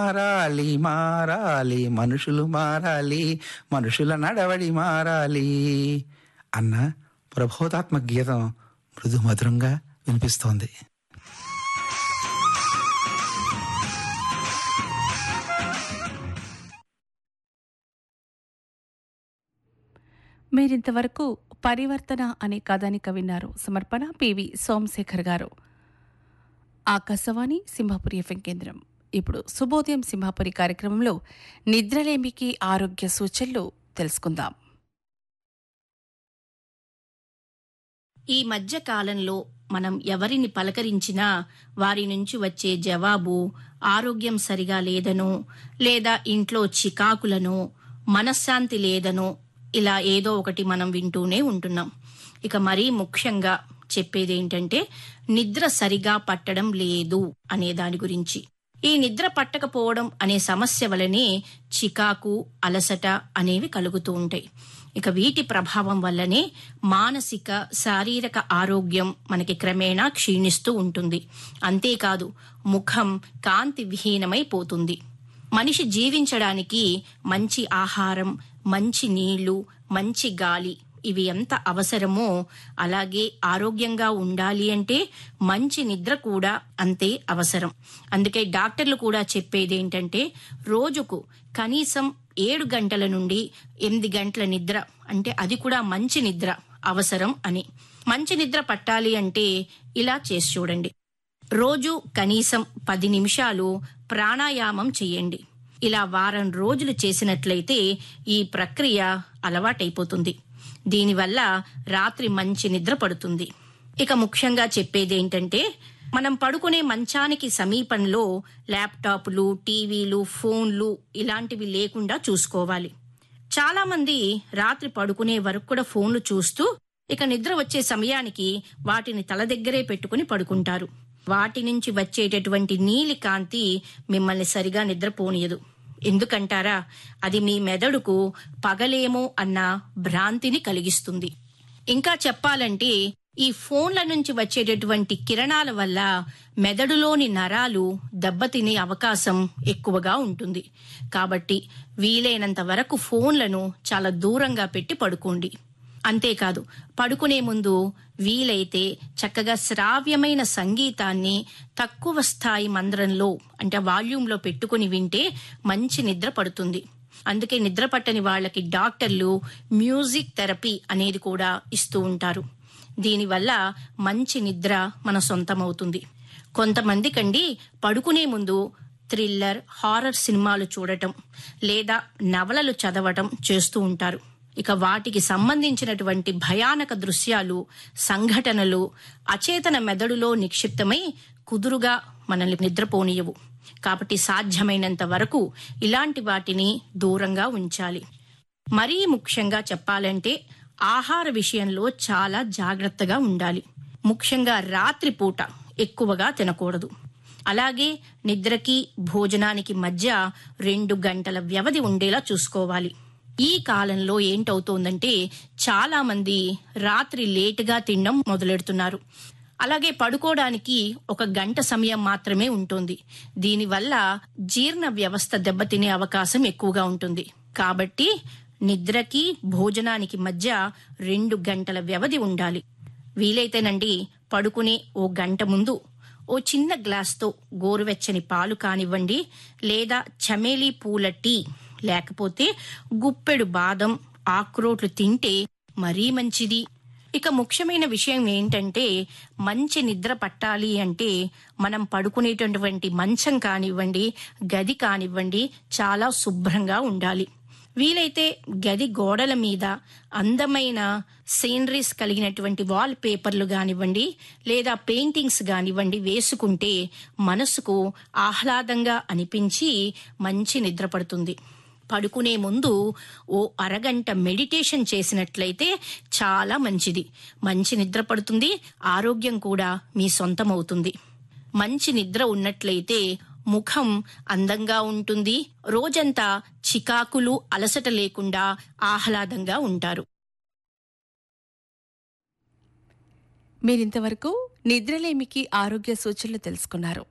మారాలి మారాలి మనుషులు మారాలి మనుషుల నడవడి మారాలి అన్న ప్రబోధాత్మక గీతం మృదు మధురంగా వినిపిస్తోంది మీరింతవరకు పరివర్తన అనే కథానిక విన్నారు సమర్పణ పివి సోమశేఖర్ గారు ఆకాశవాణి సింహాపురి ఎఫ్ఎం కేంద్రం ఇప్పుడు శుభోదయం సింహాపురి కార్యక్రమంలో నిద్రలేమికి ఆరోగ్య సూచనలు తెలుసుకుందాం ఈ మధ్య కాలంలో మనం ఎవరిని పలకరించినా వారి నుంచి వచ్చే జవాబు ఆరోగ్యం సరిగా లేదనో లేదా ఇంట్లో చికాకులను మనశ్శాంతి లేదనో ఇలా ఏదో ఒకటి మనం వింటూనే ఉంటున్నాం ఇక మరీ ముఖ్యంగా చెప్పేది ఏంటంటే నిద్ర సరిగా పట్టడం లేదు అనే దాని గురించి ఈ నిద్ర పట్టకపోవడం అనే సమస్య వలనే చికాకు అలసట అనేవి కలుగుతూ ఉంటాయి ఇక వీటి ప్రభావం వల్లనే మానసిక శారీరక ఆరోగ్యం మనకి క్రమేణా క్షీణిస్తూ ఉంటుంది అంతేకాదు ముఖం కాంతి విహీనమైపోతుంది మనిషి జీవించడానికి మంచి ఆహారం మంచి నీళ్లు మంచి గాలి ఇవి ఎంత అవసరమో అలాగే ఆరోగ్యంగా ఉండాలి అంటే మంచి నిద్ర కూడా అంతే అవసరం అందుకే డాక్టర్లు కూడా చెప్పేది ఏంటంటే రోజుకు కనీసం ఏడు గంటల నుండి ఎనిమిది గంటల నిద్ర అంటే అది కూడా మంచి నిద్ర అవసరం అని మంచి నిద్ర పట్టాలి అంటే ఇలా చేసి చూడండి రోజు కనీసం పది నిమిషాలు ప్రాణాయామం చేయండి ఇలా వారం రోజులు చేసినట్లయితే ఈ ప్రక్రియ అలవాటైపోతుంది దీనివల్ల రాత్రి మంచి నిద్ర పడుతుంది ఇక ముఖ్యంగా చెప్పేది ఏంటంటే మనం పడుకునే మంచానికి సమీపంలో ల్యాప్టాప్లు టీవీలు ఫోన్లు ఇలాంటివి లేకుండా చూసుకోవాలి చాలా మంది రాత్రి పడుకునే వరకు కూడా ఫోన్లు చూస్తూ ఇక నిద్ర వచ్చే సమయానికి వాటిని తల దగ్గరే పెట్టుకుని పడుకుంటారు వాటి నుంచి వచ్చేటటువంటి నీలి కాంతి మిమ్మల్ని సరిగా నిద్రపోనియదు ఎందుకంటారా అది మీ మెదడుకు పగలేమో అన్న భ్రాంతిని కలిగిస్తుంది ఇంకా చెప్పాలంటే ఈ ఫోన్ల నుంచి వచ్చేటటువంటి కిరణాల వల్ల మెదడులోని నరాలు దెబ్బతినే అవకాశం ఎక్కువగా ఉంటుంది కాబట్టి వీలైనంత వరకు ఫోన్లను చాలా దూరంగా పెట్టి పడుకోండి అంతేకాదు పడుకునే ముందు వీలైతే చక్కగా శ్రావ్యమైన సంగీతాన్ని తక్కువ స్థాయి మంద్రంలో అంటే వాల్యూమ్లో పెట్టుకుని వింటే మంచి నిద్ర పడుతుంది అందుకే నిద్ర పట్టని వాళ్ళకి డాక్టర్లు మ్యూజిక్ థెరపీ అనేది కూడా ఇస్తూ ఉంటారు దీనివల్ల మంచి నిద్ర మన సొంతమవుతుంది కొంతమందికండి పడుకునే ముందు థ్రిల్లర్ హారర్ సినిమాలు చూడటం లేదా నవలలు చదవటం చేస్తూ ఉంటారు ఇక వాటికి సంబంధించినటువంటి భయానక దృశ్యాలు సంఘటనలు అచేతన మెదడులో నిక్షిప్తమై కుదురుగా మనల్ని నిద్రపోనియవు కాబట్టి సాధ్యమైనంత వరకు ఇలాంటి వాటిని దూరంగా ఉంచాలి మరీ ముఖ్యంగా చెప్పాలంటే ఆహార విషయంలో చాలా జాగ్రత్తగా ఉండాలి ముఖ్యంగా రాత్రిపూట ఎక్కువగా తినకూడదు అలాగే నిద్రకి భోజనానికి మధ్య రెండు గంటల వ్యవధి ఉండేలా చూసుకోవాలి ఈ కాలంలో ఏంటవుతోందంటే చాలా మంది రాత్రి లేటుగా తినడం మొదలెడుతున్నారు అలాగే పడుకోవడానికి ఒక గంట సమయం మాత్రమే ఉంటుంది దీనివల్ల జీర్ణ వ్యవస్థ దెబ్బతినే అవకాశం ఎక్కువగా ఉంటుంది కాబట్టి నిద్రకి భోజనానికి మధ్య రెండు గంటల వ్యవధి ఉండాలి వీలైతేనండి పడుకునే ఓ గంట ముందు ఓ చిన్న గ్లాస్తో గోరువెచ్చని పాలు కానివ్వండి లేదా చమేలి పూల టీ లేకపోతే గుప్పెడు బాదం ఆక్రోట్లు తింటే మరీ మంచిది ఇక ముఖ్యమైన విషయం ఏంటంటే మంచి నిద్ర పట్టాలి అంటే మనం పడుకునేటటువంటి మంచం కానివ్వండి గది కానివ్వండి చాలా శుభ్రంగా ఉండాలి వీలైతే గది గోడల మీద అందమైన సీనరీస్ కలిగినటువంటి వాల్ పేపర్లు కానివ్వండి లేదా పెయింటింగ్స్ కానివ్వండి వేసుకుంటే మనసుకు ఆహ్లాదంగా అనిపించి మంచి నిద్ర పడుతుంది పడుకునే ముందు ఓ అరగంట మెడిటేషన్ చేసినట్లయితే చాలా మంచిది మంచి నిద్ర పడుతుంది ఆరోగ్యం కూడా మీ సొంతమవుతుంది మంచి నిద్ర ఉన్నట్లయితే ముఖం అందంగా ఉంటుంది రోజంతా చికాకులు అలసట లేకుండా ఆహ్లాదంగా ఉంటారు మీరింతవరకు నిద్రలేమికి ఆరోగ్య సూచనలు తెలుసుకున్నారు